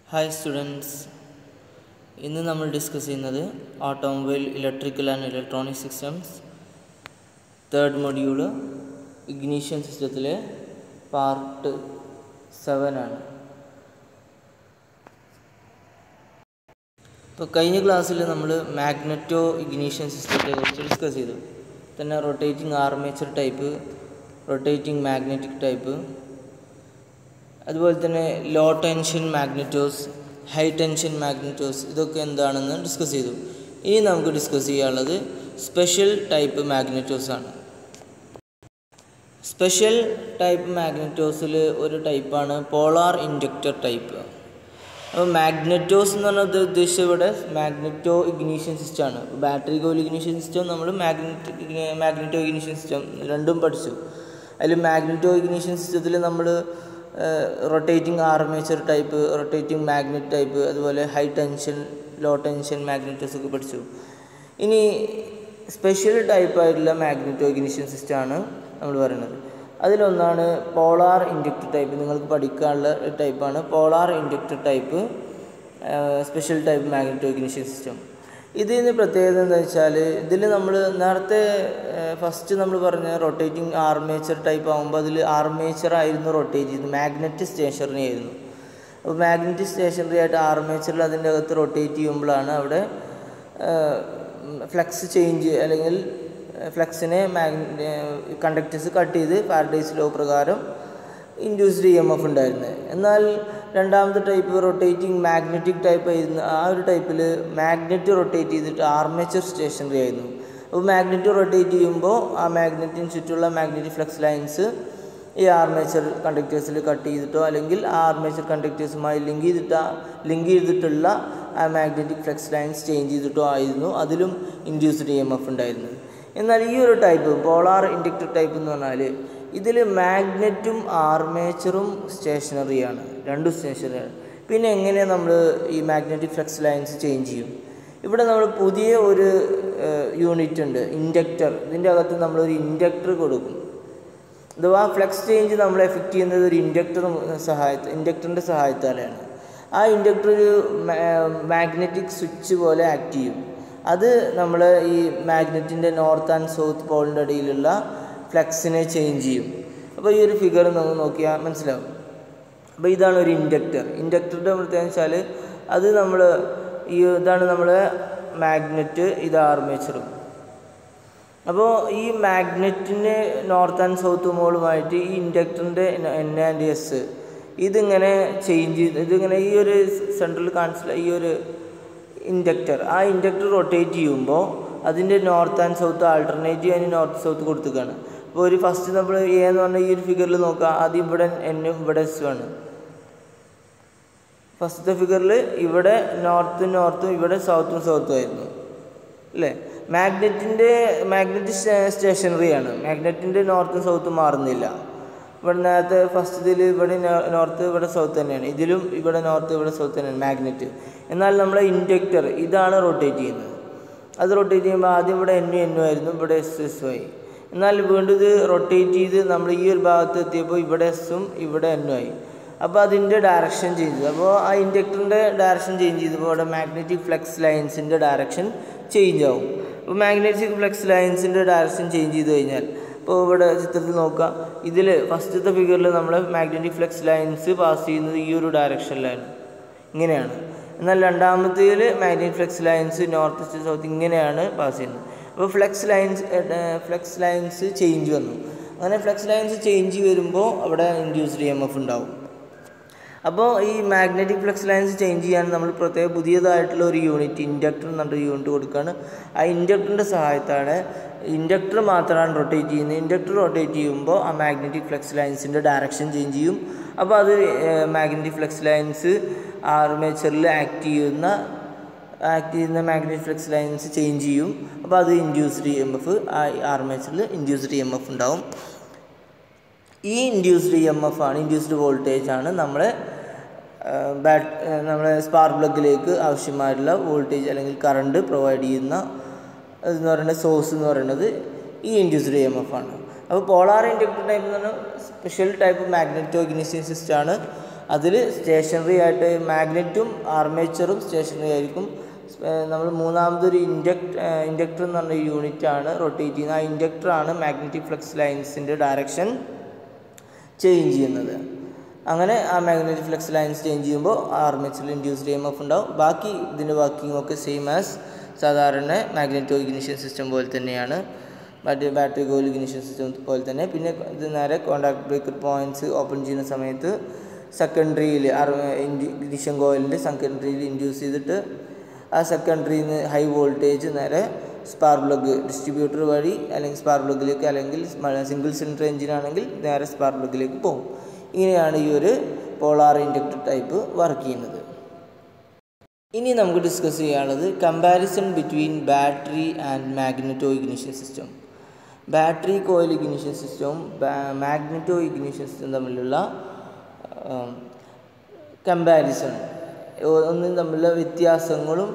hi students ഇന്ന് നമ്മൾ discuss ചെയ്യുന്നത് automobile electrical and electronic systems third module ignition സിസ്റ്റത്തിലെ പാർട്ട് സെവൻ ആണ് ഇപ്പോൾ കഴിഞ്ഞ ക്ലാസ്സിൽ നമ്മൾ മാഗ്നറ്റോ ഇഗ്നീഷ്യൻ സിസ്റ്റത്തെ കുറിച്ച് ഡിസ്കസ് ചെയ്തു തന്നെ rotating armature type rotating magnetic type അതുപോലെ തന്നെ low tension magnetos high tension magnetos ഇതൊക്കെ എന്താണെന്ന് ഡിസ്കസ് ചെയ്തു ഇനി നമുക്ക് ഡിസ്കസ് ചെയ്യാനുള്ളത് സ്പെഷ്യൽ ടൈപ്പ് മാഗ്നറ്റോസ് ആണ് സ്പെഷ്യൽ ടൈപ്പ് മാഗ്നറ്റോസിൽ ഒരു ടൈപ്പാണ് പോളാർ ഇൻഡക്റ്റർ ടൈപ്പ് അപ്പോൾ മാഗ്നറ്റോസ് എന്ന് പറഞ്ഞത് ഉദ്ദേശിച്ചത് ഇവിടെ മാഗ്നറ്റോ ഇഗ്നീഷ്യൻ സിസ്റ്റം ആണ് ബാറ്ററി കോയിൽ ഇഗ്നീഷ്യൻ സിസ്റ്റം നമ്മൾ മാഗ്നറ്റിക് മാഗ്നറ്റോ ഇഗ്നീഷ്യൻ സിസ്റ്റം രണ്ടും പഠിച്ചു അതിൽ മാഗ്നറ്റോ ഇഗ്നീഷ്യൻ സിസ്റ്റത്തിൽ നമ്മൾ rotating armature type rotating magnet type അതുപോലെ high tension low tension magnetos ഒക്കെ പഠിച്ചു ഇനി സ്പെഷ്യൽ ടൈപ്പായിട്ടുള്ള മാഗ്നറ്റോ ഇഗ്നിഷൻ സിസ്റ്റമാണ് നമ്മൾ പറയുന്നത് അതിലൊന്നാണ് പോളാർ ഇൻഡക്റ്റർ ടൈപ്പ് നിങ്ങൾക്ക് പഠിക്കാനുള്ള ടൈപ്പാണ് polar inductor type special type magneto ignition system ഇതിന് പ്രത്യേകത എന്താ വെച്ചാൽ ഇതിൽ നമ്മൾ നേരത്തെ ഫസ്റ്റ് നമ്മൾ പറഞ്ഞ റൊട്ടേറ്റിംഗ് ആർമേച്ചർ ടൈപ്പ് ആകുമ്പോൾ അതിൽ ആർമേച്ചർ ആയിരുന്നു റൊട്ടേറ്റ് ചെയ്തത് മാഗ്നറ്റ് സ്റ്റേഷനറി ആയിരുന്നു അപ്പോൾ മാഗ്നറ്റ് സ്റ്റേഷനറി ആയിട്ട് ആർമേച്ചറിൽ അതിൻ്റെ അകത്ത് റൊട്ടേറ്റ് ചെയ്യുമ്പോഴാണ് അവിടെ ഫ്ലക്സ് ചേഞ്ച് അല്ലെങ്കിൽ ഫ്ലക്സിനെ മാഗ്ന കണ്ടക്ടേഴ്സ് കട്ട് ചെയ്ത് പാരഡൈസ് ലോ പ്രകാരം ഇൻഡ്യൂസ്ഡ് ഇ എം എഫ് ഉണ്ടായിരുന്നത് എന്നാൽ രണ്ടാമത്തെ ടൈപ്പ് റൊട്ടേറ്റിംഗ് മാഗ്നറ്റിക് ടൈപ്പ് ആയിരുന്നു ആ ഒരു ടൈപ്പിൽ മാഗ്നറ്റ് റൊട്ടേറ്റ് ചെയ്തിട്ട് ആർമേച്ചർ സ്റ്റേഷനറി ആയിരുന്നു അപ്പോൾ മാഗ്നറ്റ് റൊട്ടേറ്റ് ചെയ്യുമ്പോൾ ആ മാഗ്നറ്റിന് ചുറ്റുള്ള മാഗ്നറ്റിക് ഫ്ലക്സ് ലൈൻസ് ഈ ആർമേച്ചർ കണ്ടക്ടേഴ്സിൽ കട്ട് ചെയ്തിട്ടോ അല്ലെങ്കിൽ ആ ആർമേച്ചർ കണ്ടക്ടേഴ്സുമായി ലിങ്ക് ചെയ്തിട്ട് ലിങ്ക് ചെയ്തിട്ടുള്ള ആ മാഗ്നറ്റിക് ഫ്ലക്സ് ലൈൻസ് ചേഞ്ച് ചെയ്തിട്ടോ ആയിരുന്നു അതിലും ഇൻഡ്യൂസ്ഡ് ഇ എം എഫ് ഉണ്ടായിരുന്നത് എന്നാൽ ഈ ഒരു ടൈപ്പ് പോളാർ ഇൻഡക്റ്റർ ടൈപ്പ് എന്ന് പറഞ്ഞാൽ ഇതിൽ മാഗ്നറ്റും ആർമേച്ചറും സ്റ്റേഷനറിയാണ് രണ്ടും സ്റ്റേഷനറിയാണ് പിന്നെ എങ്ങനെ നമ്മൾ ഈ മാഗ്നറ്റിക് ഫ്ലക്സ് ലൈൻസ് ചേഞ്ച് ചെയ്യും ഇവിടെ നമ്മൾ പുതിയ ഒരു യൂണിറ്റ് ഉണ്ട് ഇൻഡക്റ്റർ ഇതിൻ്റെ അകത്ത് നമ്മളൊരു ഇൻഡക്റ്റർ കൊടുക്കും അഥവാ ഫ്ലക്സ് ചേഞ്ച് നമ്മൾ എഫക്റ്റ് ചെയ്യുന്നത് ഒരു ഇൻഡക്ടർ സഹായത്ത ഇൻഡക്ടറിൻ്റെ സഹായത്താലാണ് ആ ഇൻഡക്ടർ ഒരു മാഗ്നറ്റിക് സ്വിച്ച് പോലെ ആക്ട് ചെയ്യും അത് നമ്മൾ ഈ മാഗ്നറ്റിൻ്റെ നോർത്ത് ആൻഡ് സൗത്ത് പോളിൻ്റെ ഇടയിലുള്ള ഫ്ലക്സിനെ ചേഞ്ച് ചെയ്യും അപ്പോൾ ഈ ഒരു ഫിഗർ നമ്മൾ നോക്കിയാൽ മനസ്സിലാവും അപ്പോൾ ഇതാണ് ഒരു ഇൻഡക്ടർ ഇൻഡക്ടറുടെ പ്രത്യേകത വെച്ചാൽ അത് നമ്മൾ ഈ ഇതാണ് നമ്മൾ മാഗ്നറ്റ് ഇത് ആർമേച്ചറും അപ്പോൾ ഈ മാഗ്നറ്റിന് നോർത്ത് ആൻഡ് സൗത്ത് മോളുമായിട്ട് ഈ ഇൻഡക്ടറിൻ്റെ എൻ ആൻഡ് എസ് ഇതിങ്ങനെ ചേഞ്ച് ചെയ്ത് ഇതിങ്ങനെ ഈ ഒരു സെൻട്രൽ കാണിച്ചില്ല ഈ ഒരു ഇൻഡക്ടർ ആ ഇൻഡക്ടർ റൊട്ടേറ്റ് ചെയ്യുമ്പോൾ അതിൻ്റെ നോർത്ത് ആൻഡ് സൗത്ത് ആൾട്ടർനേറ്റീവ് അതിന് നോർത്ത് സൗത്ത് കൊടുത്തുകയാണ് അപ്പോൾ ഒരു ഫസ്റ്റ് നമ്മൾ എ എന്ന് പറഞ്ഞ ഈ ഒരു ഫിഗറിൽ നോക്കുക ആദ്യം ഇവിടെ എന്നും ഇവിടെ എസും ആണ് ഫസ്റ്റത്തെ ഫിഗറിൽ ഇവിടെ നോർത്തും നോർത്തും ഇവിടെ സൗത്തും സൗത്തും ആയിരുന്നു അല്ലേ മാഗ്നറ്റിൻ്റെ മാഗ്നറ്റ് സ്റ്റേഷനറിയാണ് മാഗ്നറ്റിൻ്റെ നോർത്തും സൗത്തും മാറുന്നില്ല ഇവിടെ നേരത്തെ ഫസ്റ്റ് ഇതിൽ ഇവിടെ നോർത്ത് ഇവിടെ സൗത്ത് തന്നെയാണ് ഇതിലും ഇവിടെ നോർത്ത് ഇവിടെ സൗത്ത് തന്നെയാണ് മാഗ്നറ്റ് എന്നാൽ നമ്മളെ ഇൻഡക്റ്റർ ഇതാണ് റൊട്ടേറ്റ് ചെയ്യുന്നത് അത് റൊട്ടേറ്റ് ചെയ്യുമ്പോൾ ആദ്യം ഇവിടെ എന്നും എന്നും ആയിരുന്നു ഇവിടെ എസ് എസ് ആയി എന്നാൽ വീണ്ടും ഇത് റൊട്ടേറ്റ് ചെയ്ത് നമ്മൾ ഈ ഒരു ഭാഗത്ത് എത്തിയപ്പോൾ ഇവിടെ എസും ഇവിടെ എന്നും ആയി അപ്പോൾ അതിൻ്റെ ഡയറക്ഷൻ ചേഞ്ച് ചെയ്തു അപ്പോൾ ആ ഇൻഡക്ടറിൻ്റെ ഡയറക്ഷൻ ചേഞ്ച് ചെയ്തപ്പോൾ ഇവിടെ മാഗ്നറ്റിക് ഫ്ലക്സ് ലൈൻസിൻ്റെ ഡയറക്ഷൻ ചേഞ്ച് ആവും അപ്പോൾ മാഗ്നറ്റിക് ഫ്ലക്സ് ലൈൻസിൻ്റെ ഡയറക്ഷൻ ചേഞ്ച് ചെയ്ത് കഴിഞ്ഞാൽ ഇപ്പോൾ ഇവിടെ ചിത്രത്തിൽ നോക്കുക ഇതിൽ ഫസ്റ്റത്തെ ഫിഗറിൽ നമ്മൾ മാഗ്നറ്റിക് ഫ്ലക്സ് ലൈൻസ് പാസ് ചെയ്യുന്നത് ഈ ഒരു ഡയറക്ഷനിലാണ് ഇങ്ങനെയാണ് എന്നാൽ രണ്ടാമത്തേതിൽ magnetic flux lines north east south ഇങ്ങനെയാണ് പാസ് ചെയ്യുന്നത് അപ്പോൾ flux lines flux lines change വന്നു അങ്ങനെ ഫ്ലക്സ് ലൈൻസ് ചേഞ്ച് വരുമ്പോൾ അവിടെ ഇൻഡ്യൂസ്ഡ് ഇ എം എഫ് ഉണ്ടാവും അപ്പോൾ ഈ മാഗ്നറ്റിക് ഫ്ലക്സ് ലൈൻസ് ചേഞ്ച് ചെയ്യാൻ നമ്മൾ പ്രത്യേക പുതിയതായിട്ടുള്ള ഒരു യൂണിറ്റ് ഇൻഡക്ടർ എന്നൊരു യൂണിറ്റ് കൊടുക്കുകയാണ് ആ ഇൻഡക്ടറിൻ്റെ സഹായത്താണ് ഇൻഡക്ടർ മാത്രമാണ് റൊട്ടേറ്റ് ചെയ്യുന്നത് ഇൻഡക്ടർ റൊട്ടേറ്റ് ചെയ്യുമ്പോൾ ആ മാഗ്നറ്റിക് ഫ്ലക്സ് ലൈൻസിൻ്റെ ഡയറക്ഷൻ ചേഞ്ച് ചെയ്യും അപ്പോൾ അത് മാഗ്നറ്റിക് ഫ്ലക്സ് ലൈൻസ് ആർമേച്ചറിൽ ആക്ട് ചെയ്യുന്ന ആക്ട് ചെയ്യുന്ന മാഗ്നറ്റിക് ഫ്ലക്സ് ലൈൻസ് ചേഞ്ച് ചെയ്യും അപ്പോൾ അത് ഇൻഡ്യൂസ്ഡ് ഇ എം എഫ് ആ ആർമേച്ചറിൽ ഇൻഡ്യൂസ്ഡ് ഇ എം എഫ് ഉണ്ടാവും ഈ ഇൻഡ്യൂസ്ഡ് ഇ എം എഫ് ആണ് ഇൻഡ്യൂസ്ഡ് വോൾട്ടേജ് ആണ് നമ്മളെ ബാറ്റ് നമ്മളെ സ്പാർക്ക് പ്ലഗിലേക്ക് ആവശ്യമായിട്ടുള്ള വോൾട്ടേജ് അല്ലെങ്കിൽ കറണ്ട് പ്രൊവൈഡ് ചെയ്യുന്ന എന്ന് പറയുന്നത് സോഴ്സ് എന്ന് പറയുന്നത് ഈ ഇൻഡ്യൂസ്ഡ് ഇ എം എഫ് ആണ് അപ്പോൾ പോളാർ ഇൻഡക്ടർ ടൈപ്പ് എന്ന് പറഞ്ഞാൽ special type magneto ignition system ആണ് അതിൽ സ്റ്റേഷനറി ആയിട്ട് മാഗ്നറ്റും ആർമേച്ചറും സ്റ്റേഷനറി ആയിരിക്കും നമ്മൾ മൂന്നാമതൊരു ഇൻഡക്ട് ഇൻഡക്ടർ എന്ന് പറഞ്ഞ യൂണിറ്റാണ് റൊട്ടേറ്റ് ചെയ്യുന്നത് ആ ഇൻഡക്ടറാണ് മാഗ്നറ്റിക് ഫ്ലക്സ് ലൈൻസിൻ്റെ ഡയറക്ഷൻ ചേഞ്ച് ചെയ്യുന്നത് അങ്ങനെ ആ മാഗ്നറ്റിക് ഫ്ലക്സ് ലൈൻസ് ചേഞ്ച് ചെയ്യുമ്പോൾ ആർമേച്ചറിൽ ഇൻഡ്യൂസ്ഡ് എം എഫ് ഉണ്ടാവും ബാക്കി ഇതിൻ്റെ വർക്കിംഗ് ഒക്കെ സെയിം ആസ് സാധാരണ മാഗ്നറ്റോ ഇഗ്നിഷൻ സിസ്റ്റം പോലെ തന്നെയാണ് മറ്റേ ബാറ്ററി കോയിൽ ഇഗ്നിഷൻ സിസ്റ്റം പോലെ തന്നെ പിന്നെ ഇത് നേരെ കോണ്ടാക്ട് ബ്രേക്കർ പോയിൻറ്റ്സ് ഓപ്പൺ ചെയ്യുന്ന സമയത്ത് സെക്കൻഡറിയിൽ ഇഗ്നിഷൻ കോയിലിൻ്റെ സെക്കൻഡറിയിൽ ഇൻഡ്യൂസ് ചെയ്തിട്ട് ആ സെക്കൻഡറിയിൽ നിന്ന് ഹൈ വോൾട്ടേജ് നേരെ സ്പാർക്ക് പ്ലഗ് ഡിസ്ട്രിബ്യൂട്ടർ വഴി അല്ലെങ്കിൽ സ്പാർക്ക് പ്ലഗിലേക്ക് അല്ലെങ്കിൽ സിംഗിൾ സിലിണ്ടർ എഞ്ചിൻ ആണെങ്കിൽ നേരെ സ്പാർക്ക് പ്ലഗിലേക്ക് പോകും ഇങ്ങനെയാണ് ഈ ഒരു പോളാർ ഇൻഡക്ടർ ടൈപ്പ് വർക്ക് ചെയ്യുന്നത് ഇനി നമുക്ക് ഡിസ്കസ് ചെയ്യാനുള്ളത് comparison between battery and magneto ignition system battery coil ignition സിസ്റ്റവും മാഗ്നറ്റോ ഇഗ്നിഷൻ സിസ്റ്റം തമ്മിലുള്ള കമ്പാരിസൺ ഒന്നും തമ്മിലുള്ള വ്യത്യാസങ്ങളും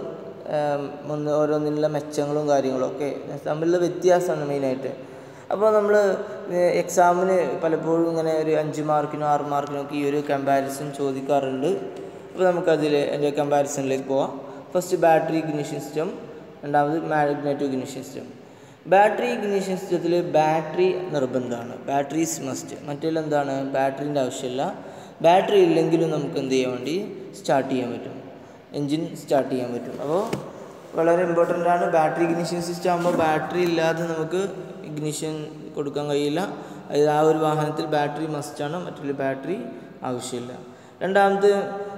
ഒന്ന് ഓരോന്നിനുള്ള മെച്ചങ്ങളും കാര്യങ്ങളും ഒക്കെ തമ്മിലുള്ള വ്യത്യാസമാണ് മെയിനായിട്ട് അപ്പോൾ നമ്മൾ എക്സാമിന് പലപ്പോഴും ഇങ്ങനെ ഒരു അഞ്ച് മാർക്കിനോ ആറ് മാർക്കിനോ ഒക്കെ ഈ ഒരു കമ്പാരിസൺ ചോദിക്കാറുണ്ട് അപ്പോൾ നമുക്കതിൽ എൻ്റെ കമ്പാരിസണിലേക്ക് പോവാം ഫസ്റ്റ് ബാറ്ററി ഇഗ്നിഷൻ സിസ്റ്റം രണ്ടാമത് magneto ignition system battery ignition സിസ്റ്റത്തിൽ ബാറ്ററി നിർബന്ധമാണ് ബാറ്ററീസ് മസ്റ്റ് മറ്റേതിൽ എന്താണ് ബാറ്ററീൻ്റെ ആവശ്യമില്ല ബാറ്ററി ഇല്ലെങ്കിലും നമുക്ക് എന്ത് ചെയ്യാൻ വേണ്ടി സ്റ്റാർട്ട് ചെയ്യാൻ പറ്റും എൻജിൻ സ്റ്റാർട്ട് ചെയ്യാൻ പറ്റും അപ്പോൾ വളരെ ഇമ്പോർട്ടൻ്റ് ആണ് ബാറ്ററി ഇഗ്നിഷൻ സിസ്റ്റം ആകുമ്പോൾ ബാറ്ററി ഇല്ലാതെ നമുക്ക് ഇഗ്നിഷൻ കൊടുക്കാൻ കഴിയില്ല അത് ആ ഒരു വാഹനത്തിൽ ബാറ്ററി മസ്റ്റാണ് മറ്റുള്ള ബാറ്ററി ആവശ്യമില്ല രണ്ടാമത്തെ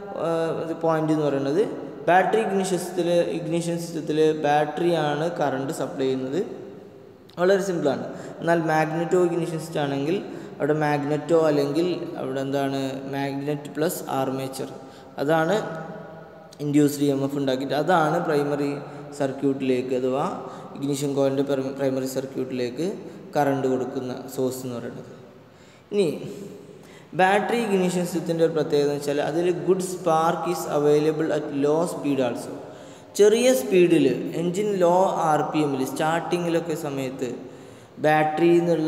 പോയിന്റ് എന്ന് പറയുന്നത് ബാറ്ററി ഇഗ്നിഷൻ സിസ്റ്റത്തിൽ ഇഗ്നിഷൻ സിസ്റ്റത്തിൽ ബാറ്ററിയാണ് കറണ്ട് സപ്ലൈ ചെയ്യുന്നത് വളരെ സിമ്പിളാണ് എന്നാൽ മാഗ്നറ്റോ ഇഗ്നിഷൻ സിസ്റ്റം ആണെങ്കിൽ അവിടെ മാഗ്നറ്റോ അല്ലെങ്കിൽ അവിടെ എന്താണ് മാഗ്നറ്റ് പ്ലസ് ആർമേച്ചർ അതാണ് ഇൻഡ്യൂസ്ഡ് എം എഫ് ഉണ്ടാക്കിയിട്ട് അതാണ് പ്രൈമറി സർക്യൂട്ടിലേക്ക് അഥവാ ഇഗ്നിഷൻ കോയിലിൻ്റെ പ്രൈമറി സർക്യൂട്ടിലേക്ക് കറണ്ട് കൊടുക്കുന്ന സോഴ്സ് എന്ന് പറയുന്നത് ഇനി ബാറ്ററി ഇഗ്നിഷൻ സിസ്റ്റത്തിൻ്റെ ഒരു പ്രത്യേകത എന്ന് വെച്ചാൽ അതിൽ good spark is available at low speed also ചെറിയ സ്പീഡിൽ എൻജിൻ ലോ ആർ പി എമ്മിൽ സ്റ്റാർട്ടിങ്ങിലൊക്കെ സമയത്ത് ബാറ്ററിയിൽ നിന്നുള്ള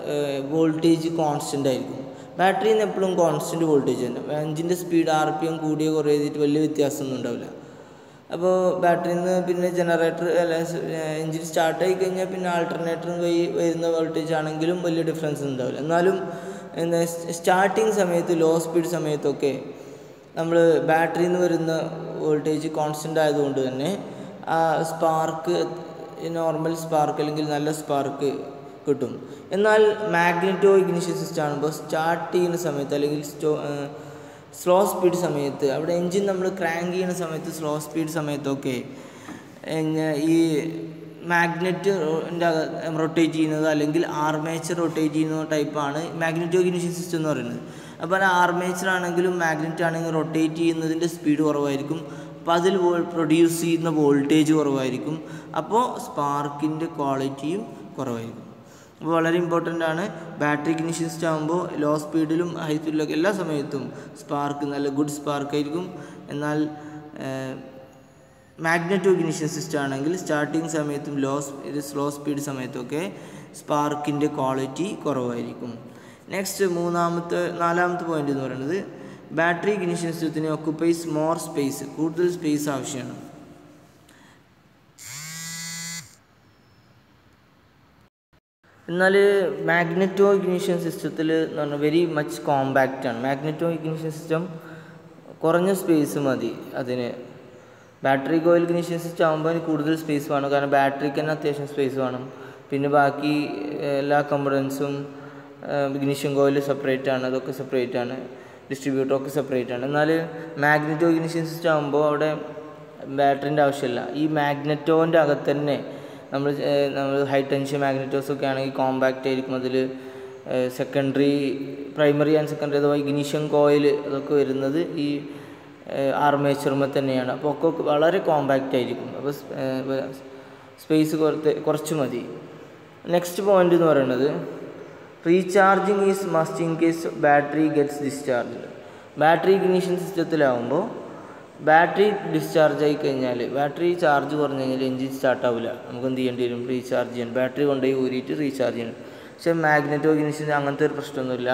വോൾട്ടേജ് കോൺസ്റ്റൻ്റ് ആയിരിക്കും ബാറ്ററിയിൽ നിന്ന് എപ്പോഴും കോൺസ്റ്റൻറ്റ് വോൾട്ടേജ് തന്നെ എഞ്ചിൻ്റെ സ്പീഡ് ആർ പി എം കൂടിയ കുറേ ചെയ്തിട്ട് വലിയ വ്യത്യാസമൊന്നും ഉണ്ടാവില്ല അപ്പോൾ ബാറ്ററിയിൽ നിന്ന് പിന്നെ ജനറേറ്റർ അല്ല എഞ്ചിൻ സ്റ്റാർട്ടായി കഴിഞ്ഞാൽ പിന്നെ ആൾട്ടർനേറ്റർ വഴി വരുന്ന വോൾട്ടേജ് ആണെങ്കിലും വലിയ ഡിഫറൻസ് ഉണ്ടാവില്ല എന്നാലും എന്താ സ്റ്റാർട്ടിങ് സമയത്ത് ലോ സ്പീഡ് സമയത്തൊക്കെ നമ്മൾ ബാറ്ററിയിൽ നിന്ന് വരുന്ന വോൾട്ടേജ് കോൺസ്റ്റൻ്റ് ആയതുകൊണ്ട് തന്നെ ആ സ്പാർക്ക് നോർമൽ സ്പാർക്ക് അല്ലെങ്കിൽ നല്ല സ്പാർക്ക് കിട്ടും എന്നാൽ മാഗ്നറ്റോ ഇഗ്നിഷൻ സിസ്റ്റം ആകുമ്പോൾ സ്റ്റാർട്ട് ചെയ്യുന്ന സമയത്ത് അല്ലെങ്കിൽ സ്റ്റോ സ്ലോ സ്പീഡ് സമയത്ത് അവിടെ എൻജിൻ നമ്മൾ ക്രാങ്ക് ചെയ്യുന്ന സമയത്ത് സ്ലോ സ്പീഡ് സമയത്തൊക്കെ ഈ മാഗ്നറ്റ് റൊട്ടേറ്റ് ചെയ്യുന്നത് അല്ലെങ്കിൽ ആർമേച്ചർ റൊട്ടേറ്റ് ചെയ്യുന്ന ടൈപ്പാണ് മാഗ്നറ്റോ ഇഗ്നിഷൻ സിസ്റ്റം എന്ന് പറയുന്നത് അപ്പോൾ ആർമേച്ചർ ആണെങ്കിലും മാഗ്നറ്റ് ആണെങ്കിലും റൊട്ടേറ്റ് ചെയ്യുന്നതിൻ്റെ സ്പീഡ് കുറവായിരിക്കും അപ്പോൾ അതിൽ പ്രൊഡ്യൂസ് ചെയ്യുന്ന വോൾട്ടേജ് കുറവായിരിക്കും അപ്പോൾ സ്പാർക്കിൻ്റെ ക്വാളിറ്റിയും കുറവായിരിക്കും അപ്പോൾ വളരെ ഇമ്പോർട്ടൻ്റ് ആണ് ബാറ്ററി ഇഗ്നിഷൻ സിസ്റ്റം ആകുമ്പോൾ ലോ സ്പീഡിലും ഹൈ സ്പീഡിലൊക്കെ എല്ലാ സമയത്തും സ്പാർക്ക് നല്ല ഗുഡ് സ്പാർക്ക് ആയിരിക്കും എന്നാൽ മാഗ്നറ്റോ ഇഗ്നിഷൻ സിസ്റ്റം ആണെങ്കിൽ സ്റ്റാർട്ടിങ് സമയത്തും ലോ സ്ലോ സ്പീഡ് സമയത്തൊക്കെ സ്പാർക്കിൻ്റെ ക്വാളിറ്റി കുറവായിരിക്കും നെക്സ്റ്റ് മൂന്നാമത്തെ നാലാമത്തെ പോയിന്റ് എന്ന് പറയുന്നത് ബാറ്ററി ഇഗ്നിഷൻ സിസ്റ്റത്തിന് ഒക്കുപ്പൈസ് മോർ സ്പേസ് കൂടുതൽ സ്പേസ് ആവശ്യമാണ് എന്നാൽ മാഗ്നറ്റോ ഇഗ്നിഷൻ സിസ്റ്റത്തിൽ എന്ന് പറഞ്ഞാൽ വെരി മച്ച് കോമ്പാക്റ്റ് ആണ് മാഗ്നറ്റോ ഇഗ്നിഷൻ സിസ്റ്റം കുറഞ്ഞ സ്പേസ് മതി അതിന് ബാറ്ററി കോയിൽ ഇഗ്നിഷൻ സിസ്റ്റം ആകുമ്പോൾ അതിന് കൂടുതൽ സ്പേസ് വേണം കാരണം ബാറ്ററിക്ക് തന്നെ അത്യാവശ്യം സ്പേസ് വേണം പിന്നെ ബാക്കി എല്ലാ കമ്പണൻസും ഇഗ്നിഷൻ കോയിൽ സെപ്പറേറ്റ് ആണ് അതൊക്കെ സെപ്പറേറ്റ് ആണ് ഡിസ്ട്രിബ്യൂട്ടർ ഒക്കെ സെപ്പറേറ്റ് ആണ് എന്നാൽ മാഗ്നറ്റോ ഇഗ്നിഷൻ സിസ്റ്റം ആകുമ്പോൾ അവിടെ ബാറ്ററിൻ്റെ ആവശ്യമില്ല ഈ മാഗ്നറ്റോൻ്റെ അകത്ത് തന്നെ നമ്മൾ നമ്മൾ ഹൈ ടെൻഷൻ മാഗ്നറ്റോസ് ഒക്കെ ആണെങ്കിൽ കോമ്പാക്റ്റ് ആയിരിക്കും അതിൽ സെക്കൻഡറി പ്രൈമറി ആൻഡ് സെക്കൻഡറി അഥവാ ഇഗ്നിഷൻ കോയിൽ അതൊക്കെ വരുന്നത് ഈ ആർമേച്ചർമ തന്നെയാണ് അപ്പോൾ ഒക്കെ വളരെ കോമ്പാക്റ്റ് ആയിരിക്കും അപ്പോൾ സ്പേസ് കുറച്ച് കുറച്ച് മതി നെക്സ്റ്റ് പോയിന്റ് എന്ന് പറയുന്നത് recharging is must in case battery gets discharge battery ignition സിസ്റ്റത്തിലാവുമ്പോൾ ബാറ്ററി ഡിസ്ചാർജ് ആയി കഴിഞ്ഞാൽ ബാറ്ററി ചാർജ് കുറഞ്ഞു കഴിഞ്ഞാൽ എഞ്ചിൻ സ്റ്റാർട്ട് ആവില്ല നമുക്ക് എന്ത് ചെയ്യേണ്ടി വരും റീചാർജ് ചെയ്യണം ബാറ്ററി കൊണ്ടുപോയി ഊരിയിട്ട് റീചാർജ് ചെയ്യണം പക്ഷേ മാഗ്നറ്റോ ഇഗ്നിഷൻ അങ്ങനത്തെ ഒരു പ്രശ്നമൊന്നുമില്ല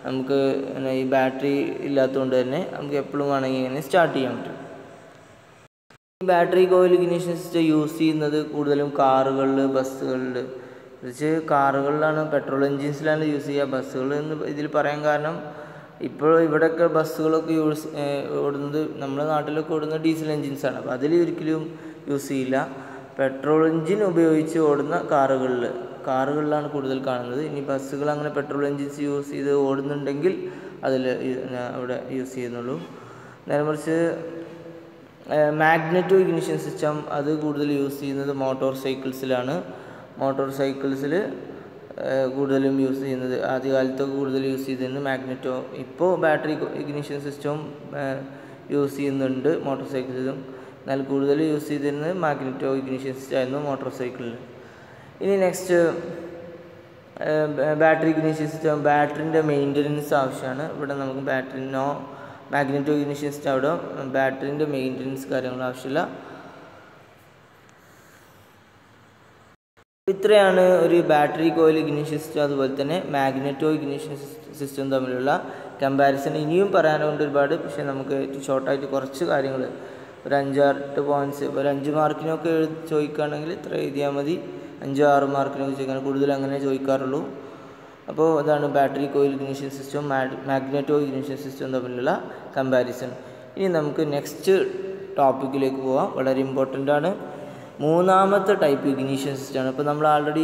നമുക്ക് പിന്നെ ഈ ബാറ്ററി ഇല്ലാത്തതുകൊണ്ട് തന്നെ നമുക്ക് എപ്പോഴും വേണമെങ്കിൽ ഇങ്ങനെ സ്റ്റാർട്ട് ചെയ്യാൻ പറ്റും ഈ battery coil ignition system use ചെയ്യുന്നത് കൂടുതലും കാറുകളിൽ ബസ്സുകളിൽ പ്രത്യേകിച്ച് കാറുകളിലാണ് പെട്രോൾ എൻജിൻസിലാണ് യൂസ് ചെയ്യുക ബസ്സുകൾ എന്ന് ഇതിൽ പറയാൻ കാരണം ഇപ്പോൾ ഇവിടെയൊക്കെ ബസ്സുകളൊക്കെ യൂസ് ഓടുന്നത് നമ്മുടെ നാട്ടിലൊക്കെ ഓടുന്നത് ഡീസൽ എൻജിൻസാണ് അപ്പോൾ അതിൽ ഒരിക്കലും യൂസ് ചെയ്യില്ല പെട്രോൾ എൻജിൻ ഉപയോഗിച്ച് ഓടുന്ന കാറുകളിൽ കാറുകളിലാണ് കൂടുതൽ കാണുന്നത് ഇനി ബസ്സുകൾ അങ്ങനെ പെട്രോൾ എൻജിൻസ് യൂസ് ചെയ്ത് ഓടുന്നുണ്ടെങ്കിൽ അതിൽ അവിടെ യൂസ് ചെയ്യുന്നുള്ളൂ നേരെ മറിച്ച് മാഗ്നറ്റോ ഇഗ്നിഷൻ സിസ്റ്റം അത് കൂടുതൽ യൂസ് ചെയ്യുന്നത് മോട്ടോർ സൈക്കിൾസിലാണ് മോട്ടോർ സൈക്കിൾസിൽ കൂടുതലും യൂസ് ചെയ്യുന്നത് ആദ്യകാലത്തൊക്കെ കൂടുതൽ യൂസ് ചെയ്തിരുന്നത് മാഗ്നറ്റോ ഇപ്പോൾ ബാറ്ററി ഇഗ്നിഷൻ സിസ്റ്റവും യൂസ് ചെയ്യുന്നുണ്ട് മോട്ടോർ സൈക്കിളിലും എന്നാൽ കൂടുതൽ യൂസ് ചെയ്തിരുന്നത് മാഗ്നറ്റോ ഇഗ്നിഷൻ സിസ്റ്റം ആയിരുന്നു മോട്ടോർ സൈക്കിളിൽ ഇനി നെക്സ്റ്റ് ബാറ്ററി ഇഗ്നിഷൻ സിസ്റ്റം ബാറ്ററിൻ്റെ മെയിൻ്റനൻസ് ആവശ്യമാണ് ഇവിടെ നമുക്ക് battery no magneto ignition system അവിടെ ബാറ്ററിൻ്റെ മെയിൻ്റനൻസ് കാര്യങ്ങൾ ആവശ്യമില്ല ഇത്രയാണ് ഒരു ബാറ്ററി കോയിൽ ഇഗ്നിഷൻ സിസ്റ്റം അതുപോലെ തന്നെ മാഗ്നറ്റോ ഇഗ്നിഷൻ സിസ്റ്റം തമ്മിലുള്ള കമ്പാരിസൺ ഇനിയും പറയാനുണ്ട് ഒരുപാട് പക്ഷേ നമുക്ക് ഷോർട്ടായിട്ട് കുറച്ച് കാര്യങ്ങൾ ഒരു അഞ്ചാറ് പോയിൻറ്റ്സ് ഒരു അഞ്ച് മാർക്കിനൊക്കെ എഴുതി ചോദിക്കുകയാണെങ്കിൽ ഇത്ര എഴുതിയാൽ മതി അഞ്ചോ ആറ് മാർക്കിനൊക്കെ ചോദിക്കാൻ കൂടുതൽ അങ്ങനെ ചോദിക്കാറുള്ളൂ അപ്പോൾ അതാണ് battery coil ignition system magneto ignition system തമ്മിലുള്ള കമ്പാരിസൺ ഇനി നമുക്ക് നെക്സ്റ്റ് ടോപ്പിക്കിലേക്ക് പോവാം വളരെ ഇമ്പോർട്ടൻ്റ് ആണ് മൂന്നാമത്തെ ടൈപ്പ് ഇഗ്നീഷൻ സിസ്റ്റമാണ് ഇപ്പോൾ നമ്മൾ ആൾറെഡി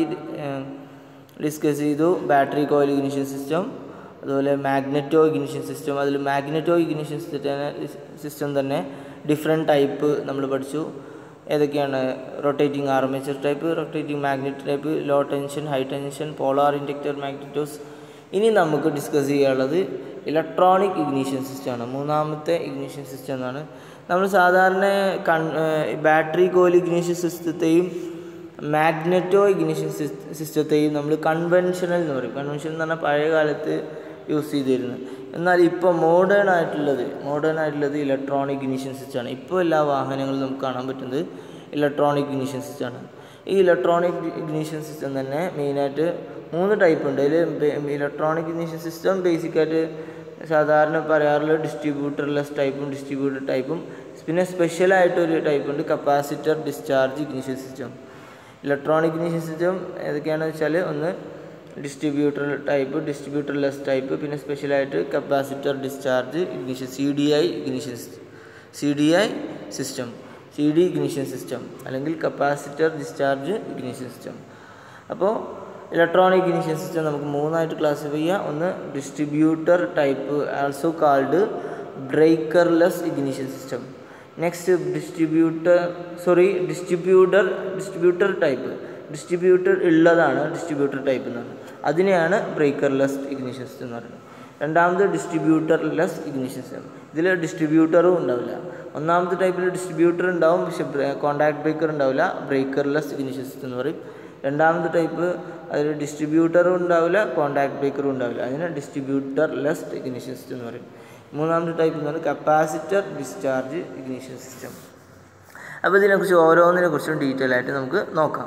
ഡിസ്കസ് ചെയ്തു ബാറ്ററി കോയിൽ ഇഗ്നീഷൻ സിസ്റ്റം അതുപോലെ മാഗ്നറ്റോ ഇഗ്നീഷൻ സിസ്റ്റം അതിൽ മാഗ്നറ്റോ ഇഗ്നീഷൻ സിസ്റ്റം തന്നെ ഡിഫറെൻറ്റ് ടൈപ്പ് നമ്മൾ പഠിച്ചു ഏതൊക്കെയാണ് rotating armature type rotating magnet type low tension high tension polar inductor magnetos ഇനി നമുക്ക് ഡിസ്കസ് ചെയ്യാനുള്ളത് ഇലക്ട്രോണിക് ഇഗ്നീഷൻ സിസ്റ്റമാണ് മൂന്നാമത്തെ ഇഗ്നീഷൻ സിസ്റ്റം എന്നാണ് നമ്മൾ സാധാരണ കൺ ബാറ്ററി കോയിൽ ഇഗ്നീഷൻ സിസ്റ്റത്തെയും മാഗ്നറ്റോ ഇഗ്നീഷൻ സിസ്റ്റത്തെയും നമ്മൾ കൺവെൻഷണൽ എന്ന് പറയും കൺവെൻഷൻ എന്ന് പറഞ്ഞാൽ പഴയ കാലത്ത് യൂസ് ചെയ്തിരുന്നു എന്നാൽ ഇപ്പോൾ മോഡേൺ ആയിട്ടുള്ളത് മോഡേൺ ആയിട്ടുള്ളത് ഇലക്ട്രോണിക് ഇഗ്നീഷൻ സിസ്റ്റമാണ് ഇപ്പോൾ എല്ലാ വാഹനങ്ങളിലും നമുക്ക് കാണാൻ പറ്റുന്നത് ഇലക്ട്രോണിക് ഇഗ്നീഷൻ സിസ്റ്റമാണ് ഈ ഇലക്ട്രോണിക് ഇഗ്നീഷൻ സിസ്റ്റം തന്നെ മെയിനായിട്ട് മൂന്ന് ടൈപ്പ് ഉണ്ട് അതിൽ ഇലക്ട്രോണിക് ഇഗ്നീഷൻ സിസ്റ്റം ബേസിക്കായിട്ട് സാധാരണ പറയാറുള്ള ഡിസ്ട്രിബ്യൂട്ടർലെസ് ടൈപ്പും ഡിസ്ട്രിബ്യൂട്ടർ ടൈപ്പും പിന്നെ സ്പെഷ്യലായിട്ടൊരു ടൈപ്പ് ഉണ്ട് capacitor discharge ignition system electronic ignition system ഏതൊക്കെയാണെന്ന് വെച്ചാൽ ഒന്ന് distributor type distributor less type പിന്നെ സ്പെഷ്യലായിട്ട് capacitor discharge ignition C D I ignition C D I system C D ignition system അല്ലെങ്കിൽ കപ്പാസിറ്റർ ഡിസ്ചാർജ് ഇഗ്നിഷൻ സിസ്റ്റം അപ്പോൾ electronic ignition system നമുക്ക് മൂന്നായിട്ട് classify ചെയ്യാം ഒന്ന് distributor type also called breakerless ignition system next distributor sorry distributor distributor type distributor ഉള്ളതാണ് distributor type എന്ന് പറയുന്നത് അതിനെയാണ് ബ്രേക്കർലെസ് ഇഗ്നിഷൻ സിസ്റ്റം എന്ന് പറയുന്നത് രണ്ടാമത് ഡിസ്ട്രിബ്യൂട്ടർലെസ് ഇഗ്നിഷൻ സിസ്റ്റം ഇതിൽ ഡിസ്ട്രിബ്യൂട്ടറും ഉണ്ടാവില്ല ഒന്നാമത്തെ ടൈപ്പിൽ ഡിസ്ട്രിബ്യൂട്ടർ ഉണ്ടാവും പക്ഷെ കോണ്ടാക്ട് ബ്രേക്കർ ഉണ്ടാവില്ല ബ്രേക്കർലെസ് ഇഗ്നിഷൻ സിസ്റ്റം എന്ന് പറയും രണ്ടാമത്തെ ടൈപ്പ് അതിൽ ഡിസ്ട്രിബ്യൂട്ടറും ഉണ്ടാവില്ല കോണ്ടാക്ട് ബ്രേക്കറും ഉണ്ടാവില്ല അതിന് ഡിസ്ട്രിബ്യൂട്ടർ ലെസ് ഇഗ്നിഷൻ സിസ്റ്റം എന്ന് പറയും മൂന്നാമത്തെ ടൈപ്പ് എന്ന് പറയുന്നത് കപ്പാസിറ്റർ ഡിസ്ചാർജ് ഇഗ്നിഷൻ സിസ്റ്റം അപ്പോൾ ഇതിനെക്കുറിച്ച് ഓരോന്നിനെ കുറിച്ചും ഡീറ്റെയിൽ ആയിട്ട് നമുക്ക് നോക്കാം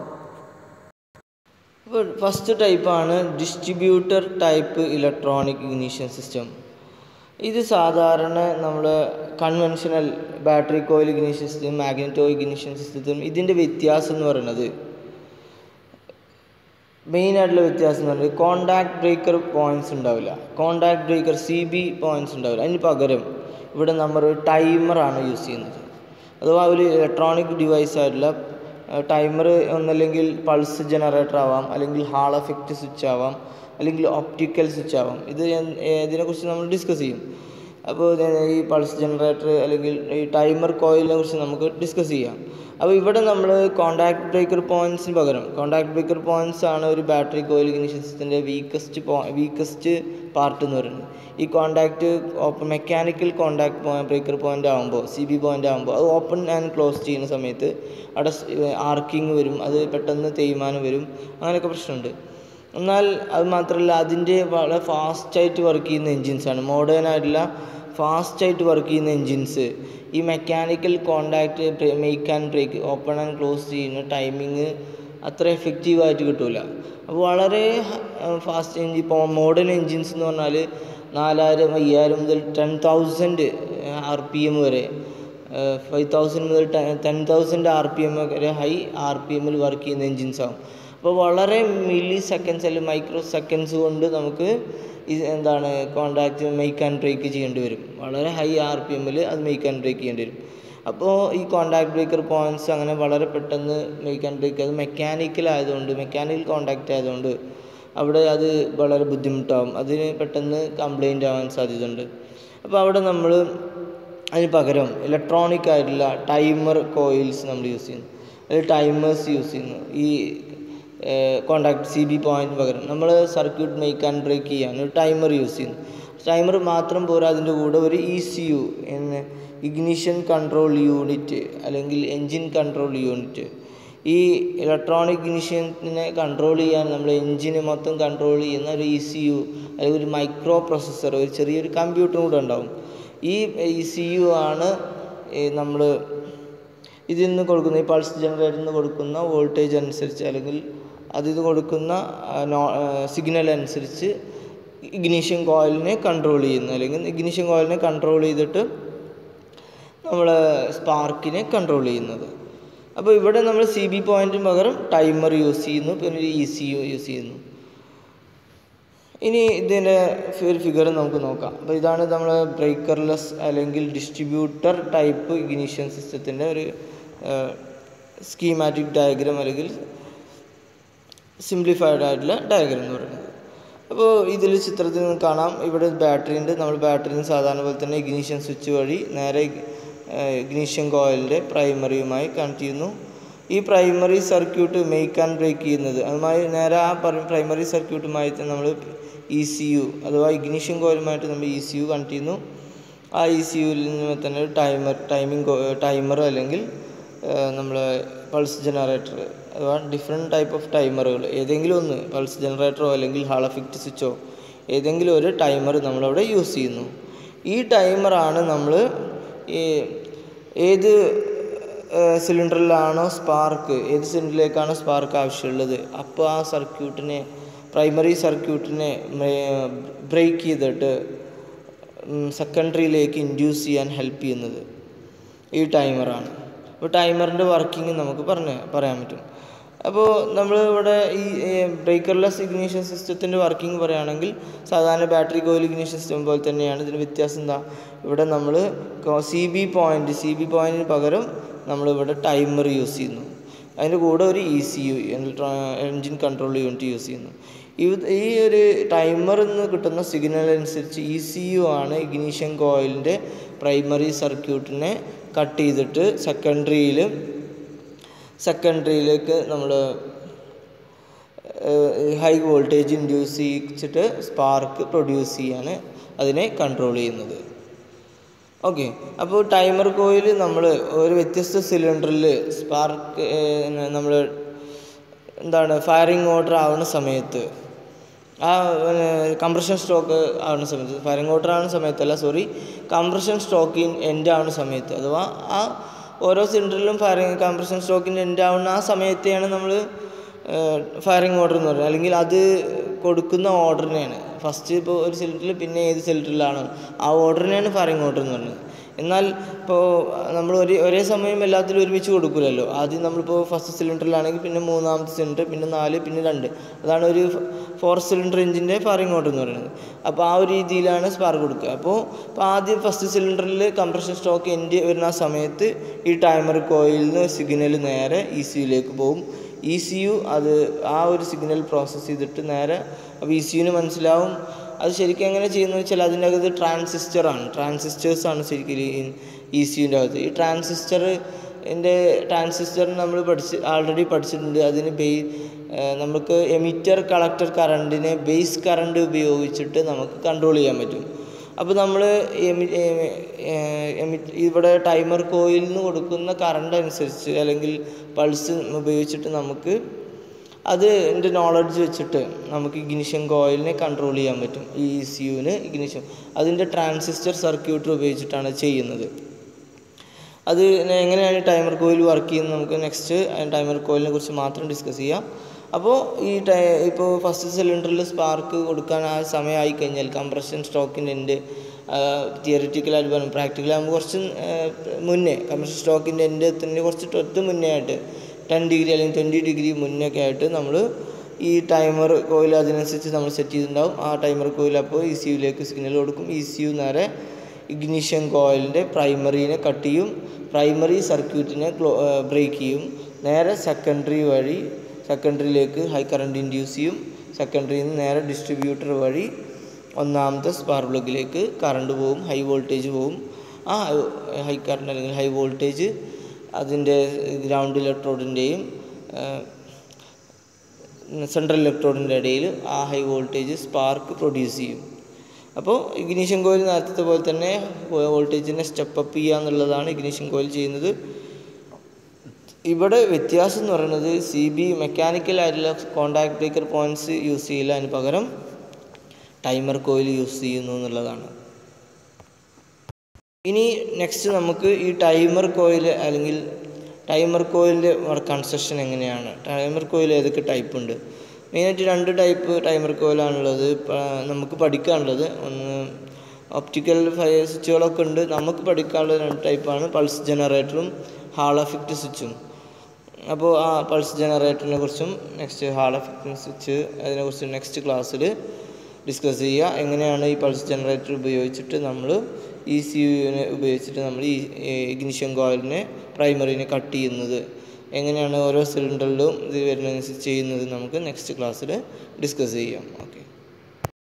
ഇപ്പോൾ ഫസ്റ്റ് ടൈപ്പാണ് distributor type electronic ignition system ഇത് സാധാരണ നമ്മൾ conventional battery coil ignition system magneto ignition സിസ്റ്റത്തും ഇതിൻ്റെ വ്യത്യാസം എന്ന് പറയുന്നത് മെയിൻ ആയിട്ടുള്ള വ്യത്യാസം എന്ന് പറയുന്നത് കോണ്ടാക്ട് ബ്രേക്കർ പോയിന്റ്സ് ഉണ്ടാവില്ല contact breaker C B points ഉണ്ടാവില്ല അതിന് പകരം ഇവിടെ നമ്മൾ ഒരു ടൈമറാണ് യൂസ് ചെയ്യുന്നത് അഥവാ ഒരു ഇലക്ട്രോണിക് ഡിവൈസ് ആയിട്ടുള്ള ടൈമർ ഒന്നല്ലെങ്കിൽ പൾസ് ജനറേറ്റർ ആവാം അല്ലെങ്കിൽ ഹാൾ എഫക്റ്റ് സ്വിച്ച് ആവാം അല്ലെങ്കിൽ ഒപ്റ്റിക്കൽ സ്വിച്ച് ആവാം ഇത് ഇതിനെക്കുറിച്ച് നമ്മൾ ഡിസ്കസ് ചെയ്യും അപ്പോൾ ഈ പൾസ് ജനറേറ്റർ അല്ലെങ്കിൽ ഈ ടൈമർ കോയിലിനെ കുറിച്ച് നമുക്ക് ഡിസ്കസ് ചെയ്യാം അപ്പോൾ ഇവിടെ നമ്മൾ കോണ്ടാക്ട് ബ്രേക്കർ പോയിൻറ്റ്സിന് പകരം കോണ്ടാക്ട് ബ്രേക്കർ പോയിൻറ്റ്സ് ആണ് ഒരു ബാറ്ററി കോയിൽ ഇഗ്നിഷൻ സിസ്റ്റത്തിൻ്റെ വീക്കസ്റ്റ് പോ വീക്കസ്റ്റ് പാർട്ട് എന്ന് പറയുന്നത് ഈ contact open mechanical contact breaker point ആകുമ്പോൾ സി ബി പോയിൻ്റ് ആകുമ്പോൾ അത് ഓപ്പൺ ആൻഡ് ക്ലോസ് ചെയ്യുന്ന സമയത്ത് അവിടെ ആർക്കിങ് വരും അത് പെട്ടെന്ന് തേയ്മാനം വരും അങ്ങനെയൊക്കെ പ്രശ്നമുണ്ട് എന്നാൽ അത് മാത്രമല്ല അതിൻ്റെ വളരെ ഫാസ്റ്റായിട്ട് വർക്ക് ചെയ്യുന്ന എൻജിൻസാണ് മോഡേൺ ആയിട്ടുള്ള ഫാസ്റ്റായിട്ട് വർക്ക് ചെയ്യുന്ന എൻജിൻസ് ഈ mechanical contact make and break open and close ചെയ്യുന്ന ടൈമിങ് അത്ര എഫക്റ്റീവായിട്ട് കിട്ടില്ല അപ്പോൾ വളരെ ഫാസ്റ്റ് എൻജിൻ ഇപ്പോൾ മോഡേൺ എൻജിൻസ് എന്ന് പറഞ്ഞാൽ നാലായിരം അയ്യായിരം മുതൽ ten thousand R P M വരെ ഫൈവ് തൗസൻഡ് മുതൽ ten thousand R P M വരെ ഹൈ ആർ പി എമ്മിൽ വർക്ക് ചെയ്യുന്ന എൻജിൻസ് ആവും അപ്പോൾ വളരെ മില്ലി സെക്കൻഡ്സ് അല്ലെങ്കിൽ മൈക്രോ സെക്കൻഡ്സ് കൊണ്ട് നമുക്ക് ഈ എന്താണ് കോണ്ടാക്റ്റ് മേക്ക് ആൻഡ് ബ്രേക്ക് ചെയ്യേണ്ടി വരും വളരെ ഹൈ ആർ പി എമ്മിൽ അത് മേക്ക് ആൻഡ് ബ്രേക്ക് ചെയ്യേണ്ടി വരും അപ്പോൾ ഈ കോണ്ടാക്ട് ബ്രേക്കർ പോയിൻറ്റ്സ് അങ്ങനെ വളരെ പെട്ടെന്ന് മേക്ക് ആൻഡ് ബ്രേക്ക് അത് മെക്കാനിക്കൽ ആയതുകൊണ്ട് മെക്കാനിക്കൽ കോണ്ടാക്റ്റ് ആയതുകൊണ്ട് അവിടെ അത് വളരെ ബുദ്ധിമുട്ടാവും അതിന് പെട്ടെന്ന് കംപ്ലൈൻ്റ് ആവാൻ സാധ്യതയുണ്ട് അപ്പോൾ അവിടെ നമ്മൾ അതിന് പകരം ഇലക്ട്രോണിക് ആയിട്ടുള്ള ടൈമർ കോയിൽസ് നമ്മൾ യൂസ് ചെയ്യുന്നു അതിൽ ടൈമേഴ്സ് യൂസ് ചെയ്യുന്നു ഈ കോണ്ടാക്ട് സി ബി പോയിൻറ്റ് പകരം നമ്മൾ സർക്യൂട്ട് മേക്ക് ആൻഡ് ബ്രേക്ക് ചെയ്യാൻ ഒരു ടൈമർ യൂസ് ചെയ്യുന്നു ടൈമർ മാത്രം പോരാ അതിൻ്റെ കൂടെ ഒരു ഇ സി യു എന്ന് ഇഗ്നിഷൻ കൺട്രോൾ യൂണിറ്റ് അല്ലെങ്കിൽ എൻജിൻ കൺട്രോൾ യൂണിറ്റ് ഈ ഇലക്ട്രോണിക് ഇഗ്നിഷനെ കൺട്രോൾ ചെയ്യാൻ നമ്മൾ എൻജിനെ മൊത്തം കൺട്രോൾ ചെയ്യുന്ന ഒരു ഇ സി യു അല്ലെങ്കിൽ ഒരു മൈക്രോ പ്രൊസസ്സർ ഒരു ചെറിയൊരു കമ്പ്യൂട്ടറും കൂടെ ഉണ്ടാവും ഈ ഇ സി യു ആണ് നമ്മൾ ഇതിൽ നിന്ന് കൊടുക്കുന്ന ഈ പൾസ് ജനറേറ്ററിൽ നിന്ന് കൊടുക്കുന്ന വോൾട്ടേജ് അനുസരിച്ച് അല്ലെങ്കിൽ അതിൽ നിന്ന് കൊടുക്കുന്ന സിഗ്നൽ അനുസരിച്ച് ഇഗ്നീഷ്യൻ കോയിലിനെ കൺട്രോൾ ചെയ്യുന്നു അല്ലെങ്കിൽ ഇഗ്നീഷ്യൻ കോയിലിനെ കൺട്രോൾ ചെയ്തിട്ട് നമ്മൾ സ്പാർക്കിനെ കൺട്രോൾ ചെയ്യുന്നത് അപ്പോൾ ഇവിടെ നമ്മൾ സി ബി പോയിൻറ്റിന് പകരം ടൈമർ യൂസ് ചെയ്യുന്നു പിന്നെ ഒരു ഇ സി യു യൂസ് ചെയ്യുന്നു ഇനി ഇതിൻ്റെ ഒരു ഫിഗർ നമുക്ക് നോക്കാം അപ്പോൾ ഇതാണ് നമ്മൾ ബ്രേക്കർലെസ് അല്ലെങ്കിൽ ഡിസ്ട്രിബ്യൂട്ടർ ടൈപ്പ് ഇഗ്നീഷ്യൻ സിസ്റ്റത്തിൻ്റെ ഒരു സ്കീമാറ്റിക് ഡയഗ്രാം അല്ലെങ്കിൽ സിംപ്ലിഫൈഡ് ആയിട്ടുള്ള ഡയഗ്രാം എന്ന് പറയുന്നത് അപ്പോൾ ഇതിൽ ചിത്രത്തിൽ നിന്ന് കാണാം ഇവിടെ ബാറ്ററി ഉണ്ട് നമ്മൾ ബാറ്ററിന് സാധാരണ പോലെ തന്നെ ഇഗ്നീഷ്യൻ സ്വിച്ച് വഴി നേരെ ഇഗ്നീഷ്യൻ കോയിലിൻ്റെ പ്രൈമറിയുമായി കണക്ട് ചെയ്യുന്നു ഈ primary circuit make and break ചെയ്യുന്നത് അതുമായി നേരെ ആ പ്രൈമറി സർക്യൂട്ടുമായി നമ്മൾ ഇ സി യു അഥവാ ഇഗ്നീഷ്യൻ കോയിലുമായിട്ട് നമ്മൾ ഇ സി യു കണക്ട് ചെയ്യുന്നു ആ ഇ സി യുവിൽ നിന്ന് തന്നെ ഒരു ടൈമർ ടൈമിംഗ് ടൈമർ അല്ലെങ്കിൽ നമ്മൾ പൾസ് ജനറേറ്റർ അഥവാ ഡിഫറെൻറ്റ് ടൈപ്പ് ഓഫ് ടൈമറുകൾ ഏതെങ്കിലും ഒന്ന് പൾസ് ജനറേറ്ററോ അല്ലെങ്കിൽ ഹാൾ എഫക്റ്റ് സ്വിച്ചോ ഏതെങ്കിലും ഒരു ടൈമർ നമ്മളവിടെ യൂസ് ചെയ്യുന്നു ഈ ടൈമറാണ് നമ്മൾ ഈ ഏത് സിലിണ്ടറിലാണോ സ്പാർക്ക് ഏത് സിലിണ്ടറിലേക്കാണോ സ്പാർക്ക് ആവശ്യമുള്ളത് അപ്പോൾ ആ സർക്യൂട്ടിനെ പ്രൈമറി സർക്യൂട്ടിനെ ബ്രേക്ക് ചെയ്തിട്ട് സെക്കൻഡറിയിലേക്ക് ഇൻഡ്യൂസ് ചെയ്യാൻ ഹെൽപ്പ് ചെയ്യുന്നത് ഈ ടൈമറാണ് അപ്പോൾ ടൈമറിൻ്റെ വർക്കിംഗ് നമുക്ക് പറഞ്ഞ് പറയാൻ പറ്റും അപ്പോൾ നമ്മൾ ഇവിടെ ഈ ബ്രേക്കർലെസ് ഇഗ്നീഷൻ സിസ്റ്റത്തിൻ്റെ വർക്കിംഗ് പറയുകയാണെങ്കിൽ സാധാരണ ബാറ്ററി കോയിൽ ഇഗ്നീഷൻ സിസ്റ്റം പോലെ തന്നെയാണ് ഇതിന് വ്യത്യാസം എന്താ ഇവിടെ നമ്മൾ C B point C B പോയിൻറ്റിന് പകരം നമ്മളിവിടെ ടൈമർ യൂസ് ചെയ്യുന്നു അതിൻ്റെ കൂടെ ഒരു E C U engine control unit use ചെയ്യുന്നു ഈ ഒരു ടൈമറിൽ നിന്ന് കിട്ടുന്ന സിഗ്നൽ അനുസരിച്ച് ഇ സി യു ആണ് ഇഗ്നീഷ്യൻ കോയിലിൻ്റെ പ്രൈമറി സർക്യൂട്ടിനെ കട്ട് ചെയ്തിട്ട് സെക്കൻഡറിയിൽ സെക്കൻഡറിയിലേക്ക് നമ്മൾ ഹൈ വോൾട്ടേജ് ഇൻഡ്യൂസ് ചെയ്യിച്ചിട്ട് സ്പാർക്ക് പ്രൊഡ്യൂസ് ചെയ്യാൻ അതിനെ കൺട്രോൾ ചെയ്യുന്നത് ഓക്കെ അപ്പോൾ ടൈമർ കോയിൽ നമ്മൾ ഒരു വ്യത്യസ്ത സിലിണ്ടറിൽ സ്പാർക്ക് നമ്മൾ എന്താണ് ഫയറിംഗ് ഓർഡർ ആവുന്ന സമയത്ത് ആ കംപ്രഷൻ സ്റ്റോക്ക് ആവുന്ന സമയത്ത് ഫയറിംഗ് ഓർഡർ ആവുന്ന സമയത്തല്ല സോറി കംപ്രഷൻ സ്റ്റോക്കിൻ എൻഡ് ആവുന്ന സമയത്ത് അഥവാ ആ ഓരോ സിലിണ്ടറിലും ഫയറിംഗ് കംപ്രഷൻ സ്റ്റോക്കിൻ്റെ എൻഡ് ആവുന്ന ആ സമയത്തെയാണ് നമ്മൾ ഫയറിംഗ് ഓർഡർ എന്ന് പറയുന്നത് അല്ലെങ്കിൽ അത് കൊടുക്കുന്ന ഓർഡറിനെയാണ് ഫസ്റ്റ് ഇപ്പോൾ ഒരു സിലിണ്ടറിൽ പിന്നെ ഏത് സിലിണ്ടറിലാണോ ആ ഓർഡറിനെയാണ് ഫയറിംഗ് ഓർഡർ എന്ന് പറയുന്നത് എന്നാൽ ഇപ്പോൾ നമ്മൾ ഒരേ ഒരേ സമയം എല്ലാത്തിലും ഒരുമിച്ച് കൊടുക്കില്ലല്ലോ ആദ്യം നമ്മളിപ്പോൾ ഫസ്റ്റ് സിലിണ്ടറിലാണെങ്കിൽ പിന്നെ മൂന്നാമത്തെ സിലിണ്ടർ പിന്നെ നാല് പിന്നെ രണ്ട് അതാണ് ഒരു ഫോർ സിലിണ്ടർ എഞ്ചിൻ്റെ ഫയറിംഗ് ഓർഡർ എന്ന് പറയുന്നത് അപ്പോൾ ആ ഒരു രീതിയിലാണ് സ്പാർക്ക് കൊടുക്കുക അപ്പോൾ ഇപ്പോൾ ആദ്യം ഫസ്റ്റ് സിലിണ്ടറിൽ കംപ്രഷൻ സ്റ്റോക്ക് എൻഡ് വരുന്ന ആ സമയത്ത് ഈ ടൈമർ കോയിൽ നിന്ന് സിഗ്നൽ നേരെ ഇ സിയിലേക്ക് പോകും ഇ സി യു അത് ആ ഒരു സിഗ്നൽ പ്രോസസ്സ് ചെയ്തിട്ട് നേരെ അപ്പോൾ ഇ സി യുന് മനസ്സിലാവും അത് ശരിക്കും എങ്ങനെ ചെയ്യുന്നത് വെച്ചാൽ അതിൻ്റെ അകത്ത് ട്രാൻസിസ്റ്ററാണ് ട്രാൻസിസ്റ്റേഴ്സാണ് ശരിക്കും ഇ സി യുൻ്റെ അകത്ത് ഈ ട്രാൻസിസ്റ്റർ എൻ്റെ ട്രാൻസിസ്റ്റർ നമ്മൾ പഠിച്ച് ആൾറെഡി പഠിച്ചിട്ടുണ്ട് അതിന് ബെയ് നമുക്ക് എമിറ്റർ കളക്ടർ കറണ്ടിനെ ബേസ് കറണ്ട് ഉപയോഗിച്ചിട്ട് നമുക്ക് കൺട്രോൾ ചെയ്യാൻ പറ്റും അപ്പോൾ നമ്മൾ ഇവിടെ ടൈമർ കോയിൽ നിന്ന് കൊടുക്കുന്ന കറണ്ട് അനുസരിച്ച് അല്ലെങ്കിൽ പൾസ് ഉപയോഗിച്ചിട്ട് നമുക്ക് അത് എൻ്റെ നോളജ് വെച്ചിട്ട് നമുക്ക് ഇഗ്നിഷൻ കോയിലിനെ കൺട്രോൾ ചെയ്യാൻ പറ്റും ഈ ഇ സി യുവിന് ഇഗ്നിഷൻ അതിൻ്റെ ട്രാൻസിസ്റ്റർ സർക്യൂട്ടർ ഉപയോഗിച്ചിട്ടാണ് ചെയ്യുന്നത് അത് എങ്ങനെയാണ് ടൈമർ കോയിൽ വർക്ക് ചെയ്യുന്നത് നമുക്ക് നെക്സ്റ്റ് ടൈമർ കോയിലിനെ കുറിച്ച് മാത്രം ഡിസ്കസ് ചെയ്യാം അപ്പോൾ ഈ ടൈ ഇപ്പോൾ ഫസ്റ്റ് സിലിണ്ടറിൽ സ്പാർക്ക് കൊടുക്കാൻ ആ സമയമായി കഴിഞ്ഞാൽ കംപ്രഷൻ സ്റ്റോക്കിൻ്റെ എൻ്റെ തിയറിറ്റിക്കലായിട്ട് പറഞ്ഞു പ്രാക്ടിക്കലാകുമ്പോൾ കുറച്ച് ആ, മുന്നേ കംപ്രഷൻ സ്റ്റോക്കിൻ്റെ എൻ്റെ എത്തുന്നതിന് കുറച്ച് തൊട്ട് മുന്നേ ആയിട്ട് ടെൻ ഡിഗ്രി അല്ലെങ്കിൽ ട്വൻറ്റി ഡിഗ്രി മുന്നേ ഒക്കെ ആയിട്ട് നമ്മൾ ഈ ടൈമർ കോയിൽ അതിനനുസരിച്ച് നമ്മൾ സെറ്റ് ചെയ്തിട്ടുണ്ടാവും ആ ടൈമർ കോയിൽ അപ്പോൾ ഇ സി യുയിലേക്ക് സിഗ്നൽ കൊടുക്കും ഇ സി യു നേരെ ഇഗ്നിഷൻ കോയിലിൻ്റെ പ്രൈമറീനെ കട്ട് ചെയ്യും പ്രൈമറി സർക്യൂട്ടിനെ ബ്രേക്ക് ചെയ്യും നേരെ സെക്കൻഡറി വഴി സെക്കൻഡറിയിലേക്ക് ഹൈ കറണ്ട് ഇൻഡ്യൂസ് ചെയ്യും സെക്കൻഡറിയിൽ നിന്ന് നേരെ ഡിസ്ട്രിബ്യൂട്ടർ വഴി ഒന്നാമത്തെ സ്പാർക്ക് പ്ലഗിലേക്ക് കറണ്ട് പോവും ഹൈ വോൾട്ടേജ് പോവും ആ ഹൈ കറണ്ട് അല്ലെങ്കിൽ ഹൈ വോൾട്ടേജ് അതിൻ്റെ ഗ്രൗണ്ട് ഇലക്ട്രോഡിൻ്റെയും സെൻട്രൽ ഇലക്ട്രോഡിൻ്റെ ഇടയിൽ ആ ഹൈ വോൾട്ടേജ് സ്പാർക്ക് പ്രൊഡ്യൂസ് ചെയ്യും അപ്പോൾ ഇഗ്നീഷൻ കോയിൽ നേരത്തെ പോലെ തന്നെ വോൾട്ടേജിനെ സ്റ്റെപ്പ് അപ്പ് ചെയ്യുക എന്നുള്ളതാണ് ഇഗ്നീഷൻ കോയിൽ ചെയ്യുന്നത് ഇവിടെ വ്യത്യാസം എന്ന് പറയുന്നത് സി ബി മെക്കാനിക്കൽ ആയിട്ടുള്ള കോണ്ടാക്ട് ബ്രേക്കർ പോയിന്റ്സ് യൂസ് ചെയ്യില്ല അതിന് പകരം ടൈമർ കോയിൽ യൂസ് ചെയ്യുന്നു എന്നുള്ളതാണ് ഇനി നെക്സ്റ്റ് നമുക്ക് ഈ ടൈമർ കോയിൽ അല്ലെങ്കിൽ ടൈമർ കോയിലിൻ്റെ കൺസ്ട്രക്ഷൻ എങ്ങനെയാണ് ടൈമർ കോയിൽ ഏതൊക്കെ ടൈപ്പ് ഉണ്ട് മെയിനായിട്ട് രണ്ട് ടൈപ്പ് ടൈമർ കോയിലാണുള്ളത് പ- നമുക്ക് പഠിക്കാനുള്ളത് ഒന്ന് ഒപ്റ്റിക്കൽ ഫയർ സ്വിച്ചുകളൊക്കെ ഉണ്ട് നമുക്ക് പഠിക്കാനുള്ള രണ്ട് ടൈപ്പാണ് പൾസ് ജനറേറ്ററും ഹാൾ എഫക്റ്റ് സ്വിച്ചും അപ്പോൾ ആ പൾസ് ജനറേറ്ററിനെ കുറിച്ചും നെക്സ്റ്റ് ഹാൾ എഫക്റ്റ് സ്വിച്ച് അതിനെക്കുറിച്ചും നെക്സ്റ്റ് ക്ലാസ്സിൽ ഡിസ്കസ് ചെയ്യുക എങ്ങനെയാണ് ഈ പൾസ് ജനറേറ്റർ ഉപയോഗിച്ചിട്ട് നമ്മൾ ഇ സി യുവിനെ ഉപയോഗിച്ചിട്ട് നമ്മൾ ഈ ഇഗ്നിഷൻ കോയിലിനെ പ്രൈമറിനെ കട്ട് ചെയ്യുന്നത് എങ്ങനെയാണ് ഓരോ സിലിണ്ടറിലും ഇത് വരുന്നതനുസരിച്ച് ചെയ്യുന്നത് നമുക്ക് നെക്സ്റ്റ് ക്ലാസ്സിൽ ഡിസ്കസ് ചെയ്യാം ഓക്കെ